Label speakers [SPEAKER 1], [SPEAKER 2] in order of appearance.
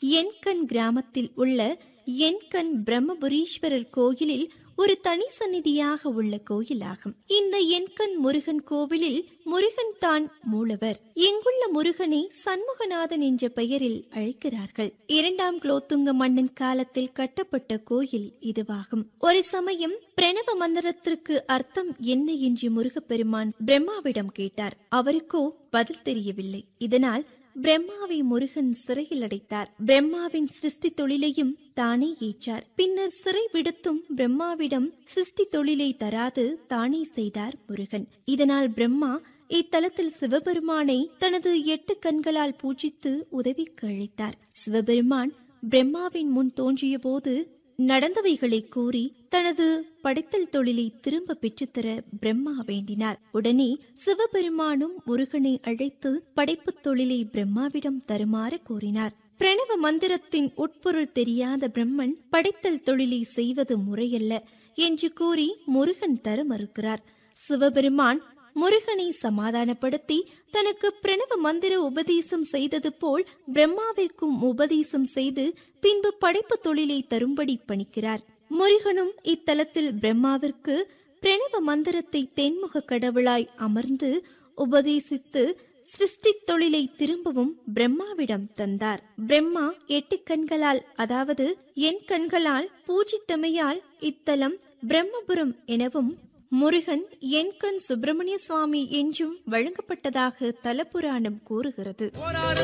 [SPEAKER 1] என்கண் கிராமத்தில் உள்ள என்கண் பிரம்மபுரீஸ்வரர் கோயிலில் ஒரு தனி சந்நிதியாக உள்ள கோயிலாகும் இந்த என்கண் முருகன் கோவிலில் முருகன் தான் மூலவர் இங்குள்ள முருகனை சண்முகநாதன் என்ற பெயரில் அழைக்கிறார்கள் இரண்டாம் குலோத்துங்க மன்னன் காலத்தில் கட்டப்பட்ட கோயில் இதுவாகும் ஒரு சமயம் பிரணவ மந்திரத்திற்கு அர்த்தம் என்ன என்று முருகப்பெருமான் பிரம்மாவிடம் கேட்டார் அவருக்கோ பதில் தெரியவில்லை இதனால் பிரம்மாவை முருகன் சிறையில் அடைத்தார் பிரம்மாவின் சிருஷ்டி தொழிலையும் தானே ஏற்றார் பின்னர் சிறை விடுத்தும் பிரம்மாவிடம் சிருஷ்டி தொழிலை தராது தானே செய்தார் முருகன் இதனால் பிரம்மா இத்தலத்தில் சிவபெருமானை தனது எட்டு கண்களால் பூஜித்து உதவிக்கு அழைத்தார் சிவபெருமான் பிரம்மாவின் முன் தோன்றிய போது நடந்தவைகளை கூறி தனது படைத்தல் தொழிலை திரும்ப பெற்றுத்தர பிரம்மா வேண்டினார் உடனே சிவபெருமானும் முருகனை அழைத்து படைப்புத் தொழிலை பிரம்மாவிடம் தருமாறு கூறினார் பிரணவ மந்திரத்தின் உட்பொருள் தெரியாத பிரம்மன் படைத்தல் தொழிலை செய்வது முறையல்ல என்று கூறி முருகன் தர மறுக்கிறார் சிவபெருமான் முருகனை சமாதானப்படுத்தி தனக்கு பிரணவ மந்திர உபதேசம் செய்தது போல் பிரம்மாவிற்கும் உபதேசம் செய்து பின்பு படைப்பு தொழிலை தரும்படி பணிக்கிறார் முருகனும் இத்தலத்தில் பிரம்மாவிற்கு பிரணவ மந்திரத்தை தென்முக கடவுளாய் அமர்ந்து உபதேசித்து சிருஷ்டி தொழிலை திரும்பவும் பிரம்மாவிடம் தந்தார் பிரம்மா எட்டு கண்களால் அதாவது என் கண்களால் பூஜித்தமையால் இத்தலம் பிரம்மபுரம் எனவும் முருகன் என்கண் சுப்பிரமணிய சுவாமி என்றும் வழங்கப்பட்டதாக தலபுராணம் கூறுகிறது
[SPEAKER 2] போராறு